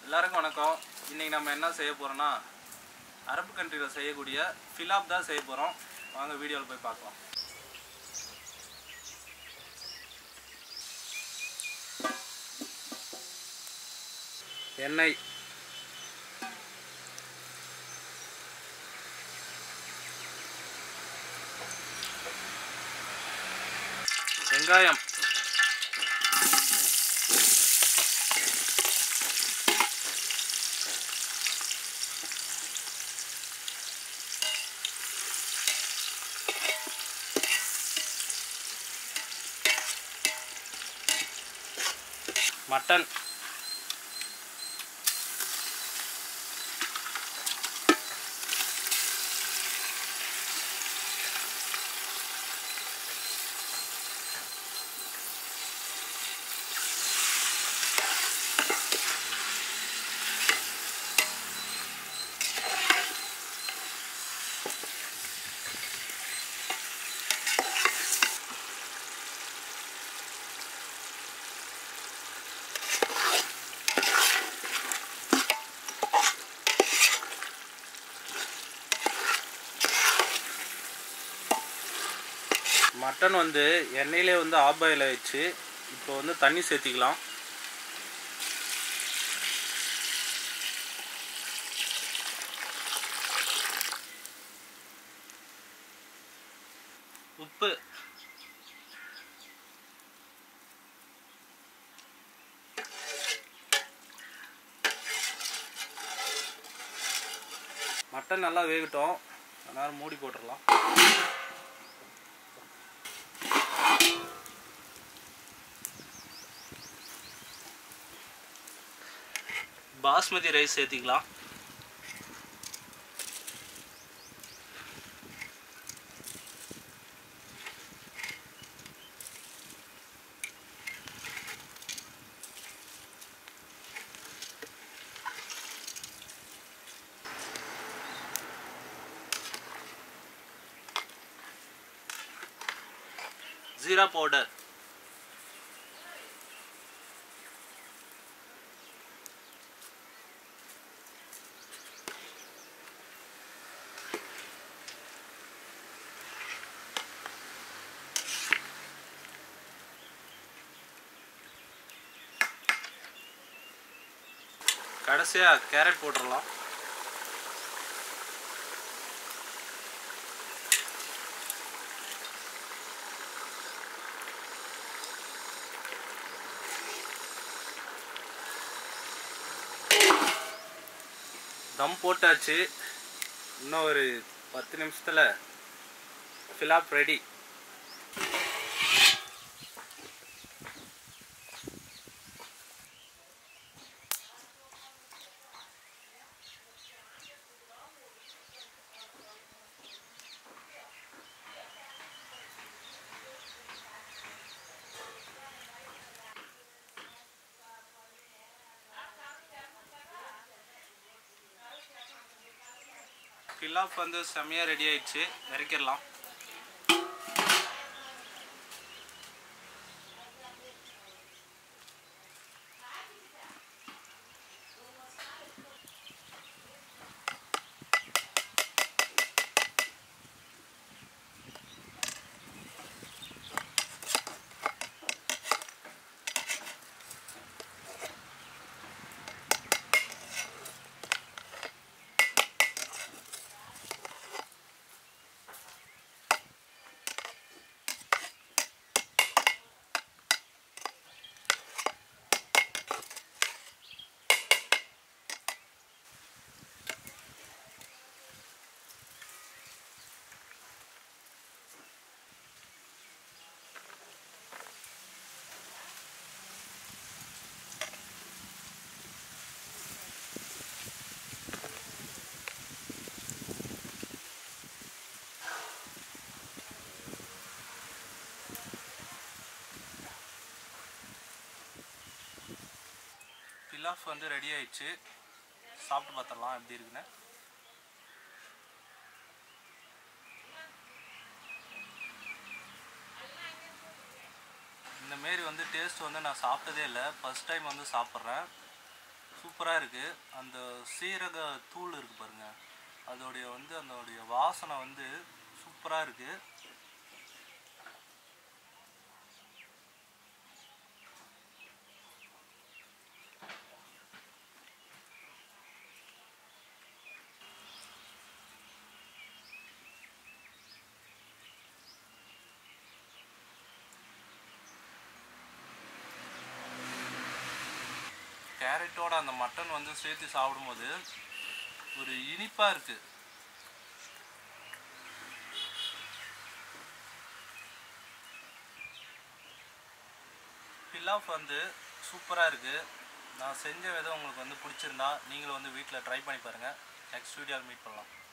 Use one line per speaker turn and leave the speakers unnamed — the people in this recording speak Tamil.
எல்லாருக்கும் வணக்கம் இன்னைக்கு நம்ம என்ன செய்ய போறோம்னா அரபு கண்ட்ரியில் செய்யக்கூடிய ஃபிலாப் தான் செய்ய போகிறோம் வாங்க வீடியோவில் போய் பார்க்கலாம் எண்ணெய் வெங்காயம் மட்டன் மட்டன் வந்து எண்ணெயிலே வந்து ஆப் பாயில் வச்சு இப்போ வந்து தண்ணி சேர்த்திக்கலாம் உப்பு மட்டன் நல்லா வேகட்டும் அதனால் மூடி போட்டுடலாம் பாஸ்மதி ரைஸ் சேர்த்திக்கலாம் ஜீரா பவுடர் கடைசியாக கேரட் போட்டுடலாம் தம் போட்டாச்சு இன்னும் ஒரு பத்து நிமிஷத்தில் ஃபிலாப் ரெடி ஃபிலாப் வந்து செம்மையாக ரெடி ஆயிடுச்சு இறக்கிடலாம் ஃபிலாஃப் வந்து ரெடி ஆயிடுச்சு சாப்பிட்டு பார்த்துடலாம் எப்படி இருக்குன்னு இந்த மாரி வந்து டேஸ்ட் வந்து நான் சாப்பிட்டதே இல்லை ஃபஸ்ட் டைம் வந்து சாப்பிட்றேன் சூப்பராக இருக்குது அந்த சீரக தூள் இருக்குது பாருங்க அதோடைய வந்து அதோடைய வாசனை வந்து சூப்பராக இருக்குது கேரட்டோட அந்த மட்டன் வந்து சேர்த்து சாப்பிடும்போது ஒரு இனிப்பாக இருக்குது பில்லாஃப் வந்து சூப்பராக இருக்குது நான் செஞ்ச விதம் உங்களுக்கு வந்து பிடிச்சிருந்தா நீங்களும் வந்து வீட்டில் ட்ரை பண்ணி பாருங்கள் நெக்ஸ்ட் வீடியோவில் மீட் பண்ணலாம்